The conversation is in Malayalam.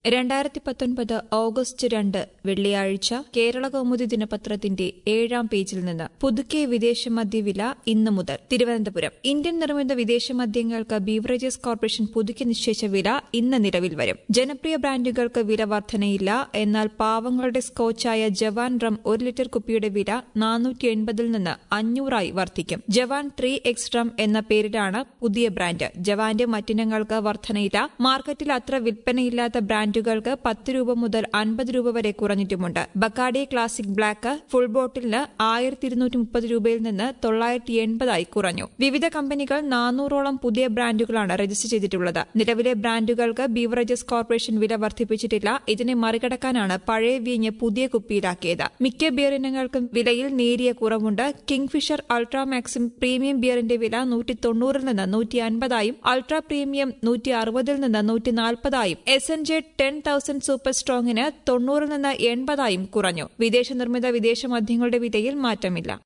രണ്ടായിരത്തി പത്തൊൻപത് ഓഗസ്റ്റ് രണ്ട് വെള്ളിയാഴ്ച കേരള കൗമുദി ദിനപത്രത്തിന്റെ ഏഴാം പേജിൽ നിന്ന് പുതുക്കിയ വിദേശ മദ്യവില ഇന്ന് മുതൽ തിരുവനന്തപുരം ഇന്ത്യൻ നിർമ്മിത വിദേശ മദ്യങ്ങൾക്ക് ബീവറേജസ് കോർപ്പറേഷൻ പുതുക്കി നിശ്ചയിച്ച വില ഇന്ന് നിലവിൽ വരും ജനപ്രിയ ബ്രാൻഡുകൾക്ക് വില വർധനയില്ല എന്നാൽ പാവങ്ങളുടെ സ്കോച്ചായ ജവാൻ റം ഒരു ലിറ്റർ കുപ്പിയുടെ വില നാനൂറ്റി എൺപതിൽ നിന്ന് അഞ്ഞൂറായി വർദ്ധിക്കും ജവാൻ ത്രീ എക്സ് റം എന്ന പേരിലാണ് പുതിയ ബ്രാൻഡ് ജവാന്റെ മറ്റിനങ്ങൾക്ക് വർധനയില്ല മാർക്കറ്റിൽ അത്ര വിൽപ്പനയില്ലാത്ത ബ്രാൻഡുകൾക്ക് പത്ത് രൂപ മുതൽ അൻപത് രൂപ വരെ കുറഞ്ഞിട്ടുമുണ്ട് ബക്കാഡി ക്ലാസിക് ബ്ലാക്ക് ഫുൾ ബോട്ടിലിന് ആയിരത്തി ഇരുന്നൂറ്റി മുപ്പത് രൂപയിൽ നിന്ന് തൊള്ളായിരത്തി എൺപതായി കുറഞ്ഞു വിവിധ കമ്പനികൾ നാനൂറോളം പുതിയ ബ്രാൻഡുകളാണ് രജിസ്റ്റർ ചെയ്തിട്ടുള്ളത് നിലവിലെ ബ്രാൻഡുകൾക്ക് ബീവറേജസ് കോർപ്പറേഷൻ വില വർദ്ധിപ്പിച്ചിട്ടില്ല ഇതിനെ മറികടക്കാനാണ് പഴയ വീഞ്ഞ് പുതിയ കുപ്പിയിലാക്കിയത് മിക്ക ബിയർ ഇനങ്ങൾക്കും വിലയിൽ നേരിയ കുറവുണ്ട് കിങ്ഫിഷർ അൾട്രാ മാക്സിം പ്രീമിയം ബിയറിന്റെ വില നൂറ്റി തൊണ്ണൂറിൽ നിന്ന് നൂറ്റി അൻപതായും അൾട്രാ പ്രീമിയം നൂറ്റി അറുപതിൽ നിന്ന് നൂറ്റി നാൽപ്പതായും S N J ten thousand super സ്ട്രോങ്ങിന് തൊണ്ണൂറിൽ നിന്ന് എൺപതായും കുറഞ്ഞു വിദേശ നിർമ്മിത വിദേശ മദ്യങ്ങളുടെ വിലയിൽ മാറ്റമില്ല